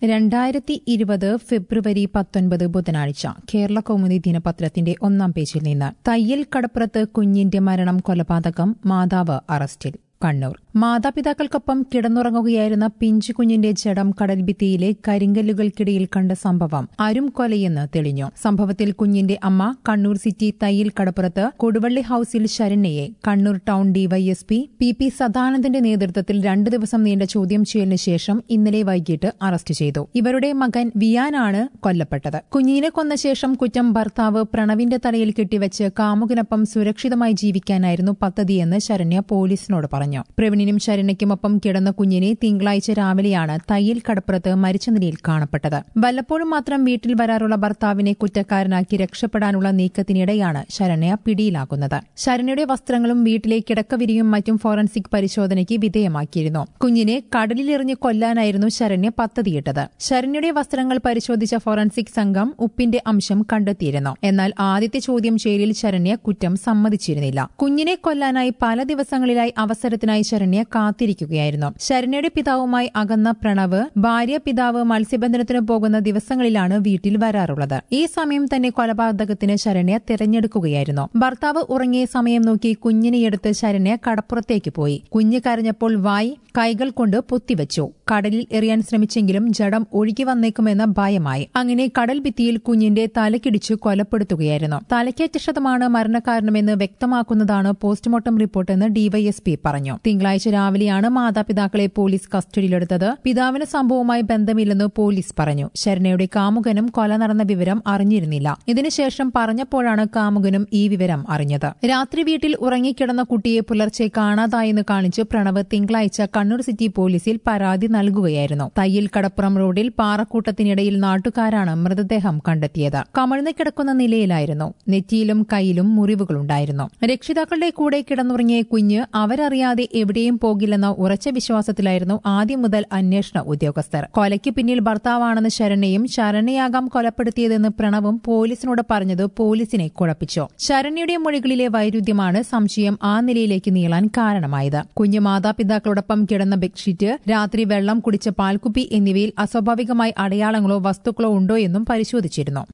രണ്ടായിരത്തി ഇരുപത് ഫെബ്രുവരി പത്തൊൻപത് ബുധനാഴ്ച കേരള കൗമുദി ദിനപത്രത്തിന്റെ ഒന്നാം പേജിൽ നിന്ന് തയ്യൽ കടപ്പുറത്ത് കുഞ്ഞിന്റെ മരണം കൊലപാതകം മാതാവ് അറസ്റ്റിൽ കണ്ണൂർ മാതാപിതാക്കൾക്കൊപ്പം കിടന്നുറങ്ങുകയായിരുന്ന പിഞ്ചു കുഞ്ഞിന്റെ ജഡം കടൽഭിത്തിയിലെ കരിങ്കല്ലുകൾക്കിടയിൽ കണ്ട സംഭവം അരും കൊലയെന്ന് തെളിഞ്ഞു സംഭവത്തിൽ കുഞ്ഞിന്റെ അമ്മ കണ്ണൂർ സിറ്റി തയ്യൽ കടപ്പുറത്ത് കൊടുവള്ളി ഹൌസിൽ ശരണ്യയെ Kannur town D Y S P P P സദാനന്ദന്റെ നേതൃത്വത്തിൽ രണ്ടു ദിവസം നീണ്ട ചോദ്യം ചെയ്യലിന് ശേഷം ഇന്നലെ വൈകിട്ട് അറസ്റ്റ് ചെയ്തു ഇവരുടെ മകൻ വിയാനാണ് കൊല്ലപ്പെട്ടത് കുഞ്ഞിനെ കൊന്ന ശേഷം കുറ്റം ഭർത്താവ് പ്രണവിന്റെ തലയിൽ കെട്ടിവെച്ച് കാമുകനൊപ്പം സുരക്ഷിതമായി ജീവിക്കാനായിരുന്നു പദ്ധതിയെന്ന് ശരണ്യ പോലീസിനോട് പറഞ്ഞു പ്രവീണിനും ശരണ്യയ്ക്കുമൊപ്പം കിടന്ന കുഞ്ഞിനെ തിങ്കളാഴ്ച രാവിലെയാണ് തയ്യൽ കടപ്പുറത്ത് മരിച്ച നിലയിൽ കാണപ്പെട്ടത് വല്ലപ്പോഴും മാത്രം വീട്ടിൽ വരാറുള്ള ഭർത്താവിനെ കുറ്റക്കാരനാക്കി രക്ഷപ്പെടാനുള്ള നീക്കത്തിനിടെയാണ് ശരണ്യ പിടിയിലാകുന്നത് ശരണ്യയുടെ വസ്ത്രങ്ങളും വീട്ടിലെ കിടക്കവിരിയും മറ്റും ഫോറൻസിക് പരിശോധനയ്ക്ക് വിധേയമാക്കിയിരുന്നു കുഞ്ഞിനെ കടലിലെറിഞ്ഞ് കൊല്ലാനായിരുന്നു ശരണ്യ പദ്ധതിയിട്ടത് ശരണ്യയുടെ വസ്ത്രങ്ങൾ പരിശോധിച്ച ഫോറൻസിക് സംഘം ഉപ്പിന്റെ അംശം കണ്ടെത്തിയിരുന്നു എന്നാൽ ആദ്യത്തെ ചോദ്യം ചെയ്യലിൽ ശരണ്യ കുറ്റം സമ്മതിച്ചിരുന്നില്ല കുഞ്ഞിനെ കൊല്ലാനായി പല ദിവസങ്ങളിലായി അവസരത്തിനായി ശരണ്യ കാത്തിരിക്കുകയായിരുന്നു ശരണ്യയുടെ പിതാവുമായി അകന്ന പ്രണവ് ഭാര്യ പിതാവ് മത്സ്യബന്ധനത്തിന് പോകുന്ന ദിവസങ്ങളിലാണ് വീട്ടിൽ വരാറുള്ളത് ഈ സമയം തന്നെ കൊലപാതകത്തിന് ശരണ്യ തിരഞ്ഞെടുക്കുകയായിരുന്നു ഭർത്താവ് ഉറങ്ങിയ സമയം നോക്കി കുഞ്ഞിനെയെടുത്ത് ശരണ്യ കടപ്പുറത്തേക്ക് പോയി കുഞ്ഞ് കരഞ്ഞപ്പോൾ വായി കൈകൾ കൊണ്ട് പൊത്തിവെച്ചു കടലിൽ എറിയാൻ ശ്രമിച്ചെങ്കിലും ജഡം ഒഴുകി വന്നേക്കുമെന്ന ഭയമായി അങ്ങനെ കടൽ ഭിത്തിയിൽ കുഞ്ഞിന്റെ തലക്കിടിച്ചു കൊലപ്പെടുത്തുകയായിരുന്നു തലക്കേറ്റ ക്ഷതമാണ് മരണകാരണമെന്ന് വ്യക്തമാക്കുന്നതാണ് പോസ്റ്റ്മോർട്ടം റിപ്പോർട്ടെന്ന് ഡിവൈഎസ്പി പറഞ്ഞു തിങ്കളാഴ്ച രാവിലെയാണ് മാതാപിതാക്കളെ പോലീസ് കസ്റ്റഡിയിലെടുത്തത് പിതാവിന് സംഭവവുമായി ബന്ധമില്ലെന്ന് പോലീസ് പറഞ്ഞു ശരണയുടെ കാമുകനും കൊല നടന്ന വിവരം അറിഞ്ഞിരുന്നില്ല ഇതിനുശേഷം പറഞ്ഞപ്പോഴാണ് കാമുകനും ഈ വിവരം അറിഞ്ഞത് രാത്രി വീട്ടിൽ ഉറങ്ങിക്കിടന്ന കുട്ടിയെ പുലർച്ചെ കാണാതായെന്ന് കാണിച്ച് പ്രണവ് തിങ്കളാഴ്ച കണ്ണൂർ സിറ്റി പോലീസിൽ പരാതി നൽകുകയായിരുന്നു തയ്യൽ കടപ്പുറം റോഡിൽ പാറക്കൂട്ടത്തിനിടയിൽ നാട്ടുകാരാണ് മൃതദേഹം കണ്ടെത്തിയത് കമഴ്ന്നു കിടക്കുന്ന നിലയിലായിരുന്നു നെറ്റിയിലും കൈയിലും മുറിവുകളുണ്ടായിരുന്നു രക്ഷിതാക്കളുടെ കൂടെ കിടന്നുറങ്ങിയ കുഞ്ഞ് അവരറിയാതെ എവിടെയും പോകില്ലെന്ന ഉറച്ച വിശ്വാസത്തിലായിരുന്നു ആദ്യം മുതൽ അന്വേഷണ ഉദ്യോഗസ്ഥർ കൊലയ്ക്ക് പിന്നിൽ ഭർത്താവാണെന്ന് ശരണ്യയും ശരണ്യയാകാം കൊലപ്പെടുത്തിയതെന്ന് പ്രണവും പോലീസിനോട് പറഞ്ഞത് പോലീസിനെ കുഴപ്പിച്ചു ശരണ്യയുടെ മൊഴികളിലെ വൈരുദ്ധ്യമാണ് സംശയം ആ നിലയിലേക്ക് നീളാൻ കാരണമായത് കുഞ്ഞ് മാതാപിതാക്കളോടൊപ്പം കിടന്ന ബെഡ്ഷീറ്റ് രാത്രി വെള്ളം കുടിച്ച പാൽക്കുപ്പി എന്നിവയിൽ അസ്വാഭാവികമായി അടയാളങ്ങളോ വസ്തുക്കളോ ഉണ്ടോ എന്നും പരിശോധിച്ചിരുന്നു